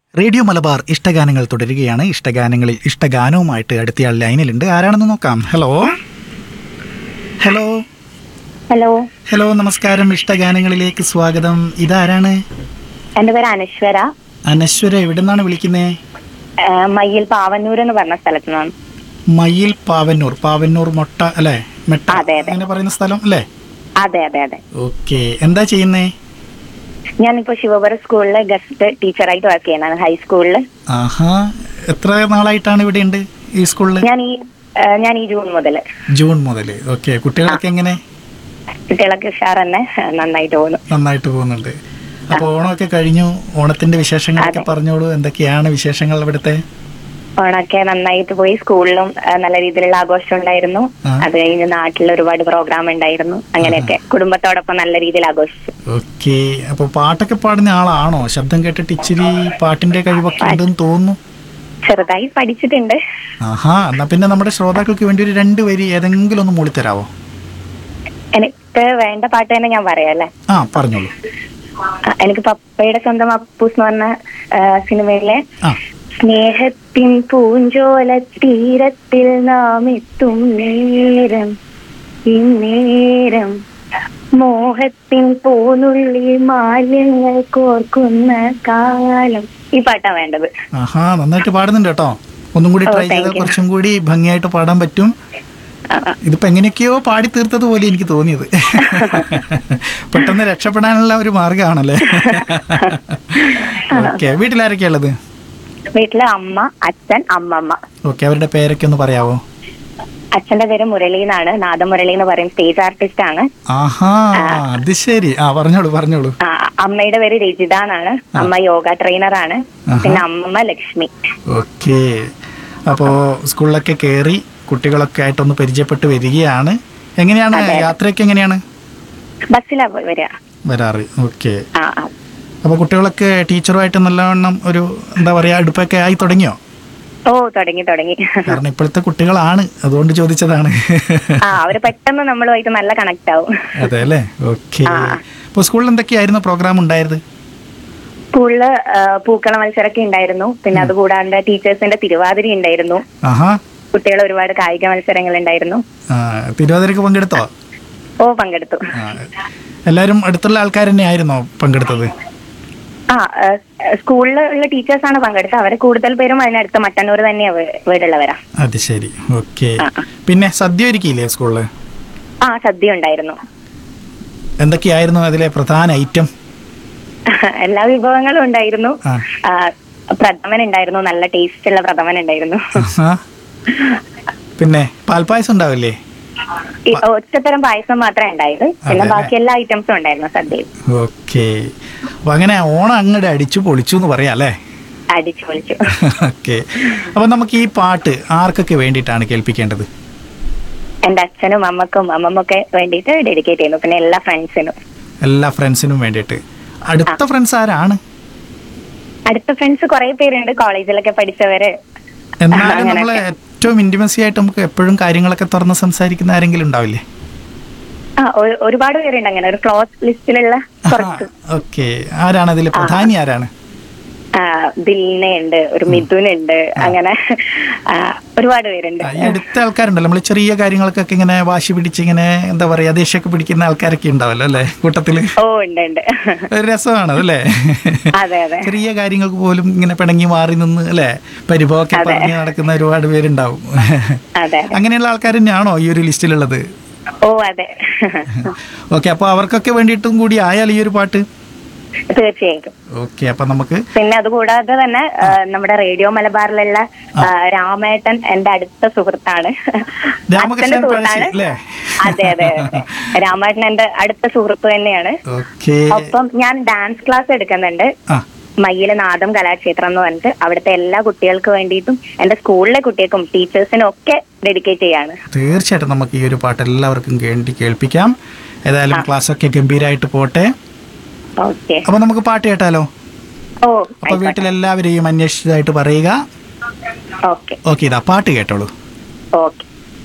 Radio Malabar ഇഷ്ടഗാനങ്ങൾ തുടരുകയാണ് ഇഷ്ടഗാനങ്ങളിൽ ഇഷ്ടഗാനവുമായിട്ട് അടുത്തയാൾ ലൈനിലുണ്ട് ആരാണെന്ന് നോക്കാം ഹലോ ഹലോ ഹലോ ഹലോ നമസ്കാരം ഇഷ്ടഗാനങ്ങളിലേക്ക് സ്വാഗതം ഇതാരാണ് എന്റെ പേര് അനശ്വര അനശ്വര എവിടെ നിന്നാണ് വിളിക്കുന്നത് ആ, മയ്യിൽ പാവന്നൂർ എന്ന് പറഞ്ഞ സ്ഥലത്ത് നിന്നാണ് മയിൽ പാവന്നൂർ പാവന്നൂർ മൊട്ട അല്ലേ മെട്ട അതെ, അതെ. അങ്ങനെ പറയുന്ന സ്ഥലം അല്ലേ അതെ അതെ അതെ ഓക്കെ എന്താ ചെയ്യുന്നേ ഞാനിപ്പോ ശിവപുരം സ്കൂളിലെ ഗസ്റ്റ് ടീച്ചറായിട്ട് വർക്ക് ചെയ്യുന്നതാണ് ഹൈസ്കൂളിൽ ആഹാ എത്ര നാളായിട്ടാണ് ഇവിടെ ഉണ്ട് ഈ സ്കൂളിൽ ഞാൻ ഈ ആ, ഞാൻ ഈ ജൂൺ മുതൽ ജൂൺ മുതൽ ഓക്കെ കുട്ടികളൊക്കെ എങ്ങനെ കുട്ടികളൊക്കെ ഉഷാർ തന്നെ നന്നായിട്ട് പോകുന്നു നന്നായിട്ട് പോകുന്നുണ്ട് അപ്പൊ ഓണമൊക്കെ കഴിഞ്ഞു ഓണത്തിന്റെ വിശേഷങ്ങളൊക്കെ പറഞ്ഞോളൂ എന്തൊക്കെയാണ് വിശേഷങ്ങൾ ഇവിടുത്തെ ഓണൊക്കെ നന്നായിട്ട് പോയി സ്കൂളിലും ആ, നല്ല രീതിയിലുള്ള ആഘോഷം ഉണ്ടായിരുന്നു ആ. അത് കഴിഞ്ഞ് നാട്ടിൽ ഒരുപാട് പ്രോഗ്രാം ഉണ്ടായിരുന്നു അങ്ങനെയൊക്കെ കുടുംബത്തോടൊപ്പം നല്ല രീതിയിൽ ആഘോഷിച്ചു ഓക്കെ അപ്പൊ പാട്ടൊക്കെ പാടുന്ന ആളാണോ ശബ്ദം കേട്ടിട്ട് ഇച്ചിരി പാട്ടിന്റെ കഴിവൊക്കെ ഉണ്ടെന്ന് തോന്നുന്നു ചെറുതായി പഠിച്ചിട്ടുണ്ട് ആഹാ എന്നാ പിന്നെ നമ്മുടെ ശ്രോതാക്കൾക്ക് വേണ്ടി ഒരു രണ്ട് വരി ഏതെങ്കിലും ഒന്ന് മൂളിത്തരാവോ എനിക്ക് വേണ്ട പാട്ട് തന്നെ ഞാൻ പറയാം അല്ലേ ആ പറഞ്ഞോളൂ ആ, എനിക്ക് പപ്പയുടെ സ്വന്തം അപ്പൂസ് എന്ന് പറഞ്ഞ ആ, സിനിമയിലെ ആ സ്നേഹത്തിൻ പൂഞ്ചോല തീരത്തിൽ നാം എത്തും നേരം ഇന്നേരം മോഹത്തിൻ പോനുള്ളി മാലിന്യങ്ങൾ കോർക്കുന്ന കാലം ഈ പാട്ടാ വേണ്ടത് ആഹാ നന്നായിട്ട് പാടുന്നുണ്ട് കേട്ടോ ഒന്നും കൂടി ഓ, ട്രൈ thank ചെയ്താൽ you. കുറച്ചും കൂടി ഭംഗിയായിട്ട് പാടാൻ പറ്റും ആ, ആ. ഇതിപ്പോ എങ്ങനെയൊക്കെയോ പാടി തീർത്തത് പോലെ എനിക്ക് തോന്നിയത് പെട്ടെന്ന് രക്ഷപ്പെടാനുള്ള ഒരു മാർഗമാണല്ലേ ഓക്കെ വീട്ടിലാരൊക്കെയാ ഉള്ളത് വീട്ടിലെ അമ്മ അച്ഛൻ അമ്മമ്മ ഓക്കെ അവരുടെ പേരൊക്കെ ഒന്ന് പറയാവോ അച്ഛന്റെ പേര് മുരളി എന്നാണ് നാദമുരളി എന്ന് പറയും സ്റ്റേജ് ആർട്ടിസ്റ്റ് ആണ് ആഹാ അത് ശരി ആ പറഞ്ഞോളൂ പറഞ്ഞോളൂ ആ, അമ്മയുടെ പേര് രജിത എന്നാണ് അമ്മ യോഗ ട്രെയിനർ ആണ് പിന്നെ അമ്മമ്മ ലക്ഷ്മി ഓക്കെ അപ്പോ സ്കൂളിലൊക്കെ കയറി കുട്ടികളൊക്കെ ആയിട്ടൊന്ന് പരിചയപ്പെട്ട് വരികയാണ് എങ്ങനെയാണ് യാത്രയൊക്കെ എങ്ങനെയാണ് ബസ്സിലാ പോയി വരിക വരാറ് ഓക്കെ ആ ആ അപ്പൊ കുട്ടികളൊക്കെ ടീച്ചറുമായിട്ട് നല്ലവണ്ണം ഒരു എന്താ പറയാ അടുപ്പൊക്കെ ആയി തുടങ്ങിയോ ഓ തുടങ്ങി തുടങ്ങി കാരണം ഇപ്പോഴത്തെ കുട്ടികളാണ് അതുകൊണ്ട് ചോദിച്ചതാണ് ആ അവര് പെട്ടെന്ന് നമ്മളുമായിട്ട് നല്ല കണക്ട് ആവും അതെ അല്ലേ ഓക്കെ ആ. അപ്പോൾ സ്കൂളിൽ എന്തൊക്കെയായിരുന്നു പ്രോഗ്രാം ഉണ്ടായത് സ്കൂളില് ആ, പൂക്കള മത്സരമൊക്കെ ഉണ്ടായിരുന്നു പിന്നെ അത് കൂടാണ്ട് ടീച്ചേഴ്സിന്റെ തിരുവാതിര ഉണ്ടായിരുന്നു ആഹാ കുട്ടികൾ ഒരുപാട് കായിക മത്സരങ്ങൾ ഉണ്ടായിരുന്നു ആ, തിരുവാതിരക്ക് പങ്കെടുത്തോ ഓ പങ്കെടുത്തു ആ, എല്ലാവരും അടുത്തുള്ള ആൾക്കാർ തന്നെ ആയിരുന്നോ പങ്കെടുത്തത് ആ ആ, സ്കൂളിൽ ഉള്ള ടീച്ചേഴ്സാണ് പങ്കെടുത്തത് അവരെ കൂടുതൽ പേരും അതിനടുത്ത് മട്ടന്നൂർ തന്നെയാ വീ- വീടുള്ളവരാ അത് ശരി ഓക്കെ ആ, ആ. പിന്നെ സദ്യ ഒരുക്കിയില്ലേ സ്കൂളിൽ ആ സദ്യ ഉണ്ടായിരുന്നു എന്തൊക്കെയായിരുന്നു അതിലെ പ്രധാന ഐറ്റം എല്ലാ വിഭവങ്ങളും ഉണ്ടായിരുന്നു ആ. ആ, പ്രഥമൻ ഉണ്ടായിരുന്നു നല്ല ടേസ്റ്റ് ഉള്ള പ്രഥമൻ ഉണ്ടായിരുന്നു ആഹാ. പിന്നെ പാൽപ്പായസം ഉണ്ടാവില്ലേ ഈ ഒറ്റത്തരം പായസം മാത്രമേ ഉണ്ടായത് പിന്നെ അതെ, ബാക്കി എല്ലാ ഐറ്റംസും ഉണ്ടായിരുന്നു സദ്യയിൽ ഓക്കെ അപ്പൊ അങ്ങനെ ഓണം അങ്ങോട്ട് അടിച്ചു പൊളിച്ചു എന്ന് പറയാം അല്ലേ അടിച്ചു പൊളിച്ചു ഓക്കെ അപ്പൊ നമുക്ക് ഈ പാട്ട് ആർക്കൊക്കെ വേണ്ടിയിട്ടാണ് കേൾപ്പിക്കേണ്ടത് എന്റെ അച്ഛനും അമ്മക്കും അമ്മമ്മൊക്കെ വേണ്ടിയിട്ട് ഡെഡിക്കേറ്റ് ചെയ്യുന്നു പിന്നെ എല്ലാ ഫ്രണ്ട്സിനും എല്ലാ ഫ്രണ്ട്സിനും വേണ്ടിയിട്ട് അടുത്ത ഫ്രണ്ട്സ് ആരാണ് അടുത്ത ഫ്രണ്ട്സ് കുറെ പേരുണ്ട് കോളേജിലൊക്കെ പഠിച്ചവര് എന്നാലും അങ്ങനെയൊക്കെ. നമ്മൾ ഏറ്റവും ഇന്റിമസി ആയിട്ട് നമുക്ക് എപ്പോഴും കാര്യങ്ങളൊക്കെ തുറന്ന് സംസാരിക്കുന്ന ആരെങ്കിലും ഉണ്ടാവില്ലേ ആ ഒരു- ഒരുപാട് പേരുണ്ട് അങ്ങനെ ഒരു ക്ലോസ് ലിസ്റ്റിലുള്ള കുറച്ച് ഓക്കെ ആരാണ് അതിൽ പ്രധാനി ആരാണ് ആ, ദിൽനെ ഉണ്ട് ഒരു മിഥുൻ ഉണ്ട് അങ്ങനെ ആ, ഒരുപാട് പേരുണ്ട് ഈ അടുത്ത ആൾക്കാരുണ്ടല്ലോ നമ്മൾ ചെറിയ കാര്യങ്ങൾക്കൊക്കെ ഇങ്ങനെ വാശി പിടിച്ച് ഇങ്ങനെ എന്താ പറയാ ദേഷ്യമൊക്കെ പിടിക്കുന്ന ആൾക്കാരൊക്കെ ഉണ്ടാവല്ലോ അല്ലേ കൂട്ടത്തില് ഓ ഉണ്ട് ഉണ്ട് ഒരു രസമാണ് അതല്ലേ അതെ അതെ ചെറിയ കാര്യങ്ങൾക്ക് പോലും ഇങ്ങനെ പിണങ്ങി മാറി നിന്ന് അല്ലേ പരിഭവമൊക്കെ പറഞ്ഞ് നടക്കുന്ന ഒരുപാട് പേരുണ്ടാവും അതെ അങ്ങനെയുള്ള ആൾക്കാർ തന്നെയാണോ ഈ ഒരു ലിസ്റ്റിലുള്ളത് ഓ അതെ ഓക്കെ അപ്പോൾ അവർക്കൊക്കെ വേണ്ടിയിട്ടും കൂടി ആയാൽ ഈ ഒരു പാട്ട് തീർച്ചയായിട്ടും ഓക്കെ അപ്പൊ നമുക്ക് പിന്നെ അതുകൂടാതെ തന്നെ ആ, നമ്മുടെ റേഡിയോ മലബാറിലുള്ള ആ, രാമേട്ടൻ എന്റെ അടുത്ത സുഹൃത്താണ് രാമകൃഷ്ണൻ അച്ഛന്റെ സുഹൃത്താണ് പഴശ്ശി, അല്ലേ? അതെ അതെ അതെ. രാമേട്ടൻ എന്റെ അടുത്ത സുഹൃത്ത് തന്നെയാണ് ഓക്കെ ഒപ്പം ഞാൻ ഡാൻസ് ക്ലാസ് എടുക്കുന്നുണ്ട് ആ മയ്യിലെ നാദം കലാക്ഷേത്രം എന്ന് പറഞ്ഞിട്ട് അവിടുത്തെ എല്ലാ കുട്ടികൾക്ക് വേണ്ടിയിട്ടും എന്റെ സ്കൂളിലെ കുട്ടികൾക്കും ടീച്ചേഴ്സിനും ഒക്കെ ഡെഡിക്കേറ്റ് ചെയ്യാണ് തീർച്ചയായിട്ടും നമുക്ക് ഈ ഒരു പാട്ട് എല്ലാവർക്കും വേണ്ടി കേൾപ്പിക്കാം ഏതായാലും ക്ലാസ് ഒക്കെ ഗംഭീരമായിട്ട് പോട്ടെ ഓക്കെ അപ്പൊ നമുക്ക് പാട്ട് കേട്ടാലോ ഓ അപ്പൊ വീട്ടിലെല്ലാവരെയും അന്വേഷിച്ചതായിട്ട് പറയുക ഓക്കെ ഓക്കെ ഇതാ പാട്ട് കേട്ടോളൂ ഓക്കെ